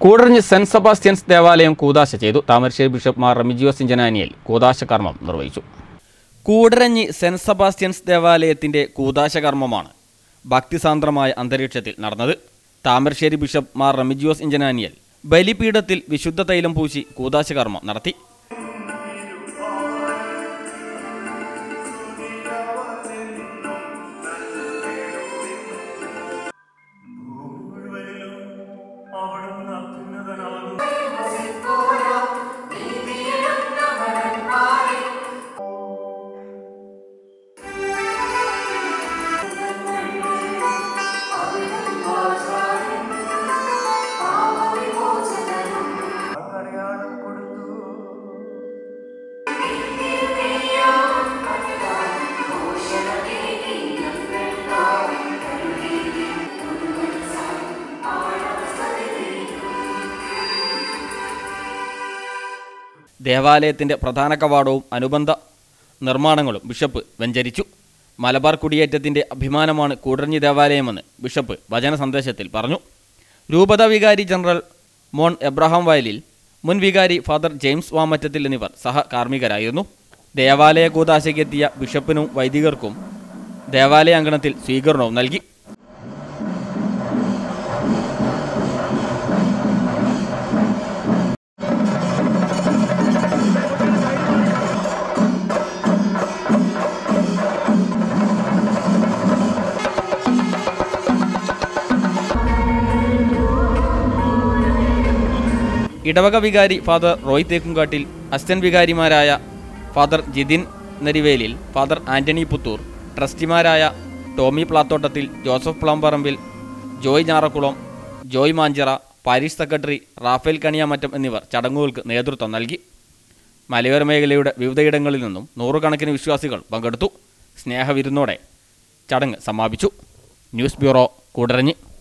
കൂടരഞ്ഞ് saint Sebastian's ദേവാലയം കൂതാശ ചെയ്തു താമരശ്ശേരി ബിഷപ്പ് മാർ റെമിജിയോസ് ഇഞ്ചനാനിയൽ കൂതാശ കർമ്മം നിർവഹിച്ചു കൂടരഞ്ഞി സെന്റ് സെബാസ്റ്റ്യൻസ് ദേവാലയത്തിന്റെ കൂതാശ കർമ്മമാണ് ഭക്തിസാന്ദ്രമായ അന്തരീക്ഷത്തിൽ നടന്നത് താമരശ്ശേരി ബിഷപ്പ് മാർ റെമിജിയോസ് ഇഞ്ചനാനിയൽ ബലിപീഠത്തിൽ വിശുദ്ധ തൈലം പൂശി കൂതാശ കർമ്മം നടത്തി അവിടുന്ന് അത്യുന്നതനാകുന്നു അടയാളം കൊടുത്തു ദേവാലയത്തിന്റെ പ്രധാന കവാടവും അനുബന്ധ നിർമ്മാണങ്ങളും ബിഷപ്പ് വെഞ്ചരിച്ചു മലബാർ കുടിയേറ്റത്തിന്റെ അഭിമാനമാണ് കൂടരഞ്ഞി ദേവാലയമെന്ന് ബിഷപ്പ് വചന സന്ദേശത്തിൽ പറഞ്ഞു രൂപത വികാരി ജനറൽ മോൺ എബ്രഹാം വയലിൽ മുൻ വികാരി ഫാദർ ജെയിംസ് വാമറ്റത്തിൽ എന്നിവർ സഹകാർമ്മികരായിരുന്നു ദേവാലയ കൂതാശയ്ക്കെത്തിയ ബിഷപ്പിനും വൈദികർക്കും ദേവാലയ അങ്കണത്തിൽ സ്വീകരണവും നൽകി ഇടവക വികാരി ഫാദർ റോയ് തേക്കുംകാട്ടിൽ അസിസ്റ്റന്റ് വികാരിമാരായ ഫാദർ ജിതിൻ നരിവേലിൽ ഫാദർ ആന്റണി പുത്തൂർ ട്രസ്റ്റിമാരായ ടോമി പ്ലാത്തോട്ടത്തിൽ ജോസഫ് പ്ലംപറമ്പിൽ ജോയ് ഞാറക്കുളം ജോയ് മാഞ്ചിറ പാരീഷ് സെക്രട്ടറി റാഫേൽ കണിയാമറ്റം എന്നിവർ ചടങ്ങുകൾക്ക് നേതൃത്വം നൽകി മലയോര മേഖലയുടെ വിവിധയിടങ്ങളിൽ നിന്നും നൂറുകണക്കിന് വിശ്വാസികൾ പങ്കെടുത്തു സ്നേഹവിരുന്നോടെ ചടങ്ങ് സമാപിച്ചു ന്യൂസ് ബ്യൂറോ കൂടരഞ്ഞ്